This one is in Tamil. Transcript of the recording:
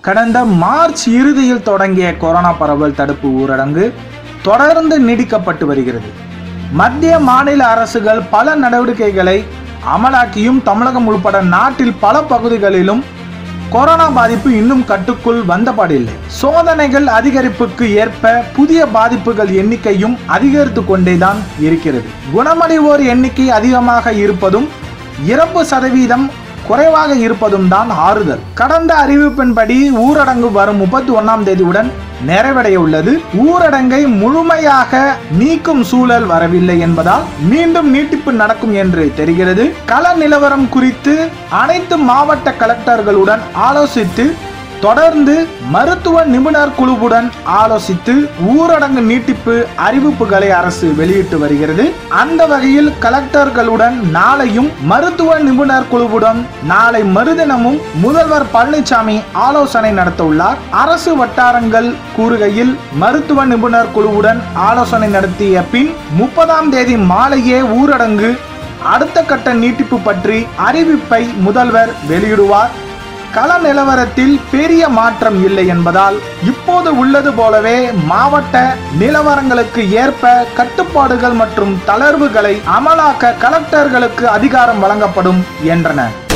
கடந்த மார்ச் இறுதியில் தொடங்கிய கொரோனா பரவல் தடுப்பு ஊரடங்கு தொடர்ந்து நீடிக்கப்பட்டு வருகிறது மத்திய மாநில அரசுகள் பல நடவடிக்கைகளை அமலாக்கியும் தமிழகம் உள்பட நாட்டில் பல பகுதிகளிலும் கொரோனா பாதிப்பு இன்னும் கட்டுக்குள் வந்தபாடில்லை சோதனைகள் அதிகரிப்புக்கு ஏற்ப புதிய பாதிப்புகள் எண்ணிக்கையும் அதிகரித்து கொண்டேதான் இருக்கிறது குணமடைவோர் எண்ணிக்கை அதிகமாக இருப்பதும் இறப்பு சதவீதம் குறைவாக இருப்பதும் தான் ஆறுதல் கடந்த அறிவிப்பின்படி ஊரடங்கு வரும் முப்பத்தி ஒன்னாம் தேதியுடன் நிறைவடைய உள்ளது ஊரடங்கை முழுமையாக நீக்கும் சூழல் வரவில்லை என்பதால் மீண்டும் நீட்டிப்பு நடக்கும் என்று தெரிகிறது கள நிலவரம் குறித்து அனைத்து மாவட்ட கலெக்டர்களுடன் ஆலோசித்து தொடர்ந்து மருத்துவ நிபுணர் குழுவுடன் ஆலோசித்து ஊரடங்கு நீட்டிப்பு அறிவிப்புகளை அரசு வெளியிட்டு வருகிறது அந்த வகையில் கலெக்டர்களுடன் நாளையும் மருத்துவ நிபுணர் குழுவுடன் நாளை மறுதினமும் முதல்வர் பழனிசாமி ஆலோசனை நடத்த உள்ளார் அரசு வட்டாரங்கள் கூறுகையில் மருத்துவ நிபுணர் குழுவுடன் ஆலோசனை நடத்திய பின் முப்பதாம் தேதி மாலையே ஊரடங்கு அடுத்த கட்ட நீட்டிப்பு பற்றி அறிவிப்பை முதல்வர் வெளியிடுவார் கள நிலவரத்தில் பெரிய மாற்றம் இல்லை என்பதால் இப்போது உள்ளது போலவே மாவட்ட நிலவரங்களுக்கு ஏற்ப கட்டுப்பாடுகள் மற்றும் தளர்வுகளை அமலாக்க கலெக்டர்களுக்கு அதிகாரம் வழங்கப்படும் என்றனர்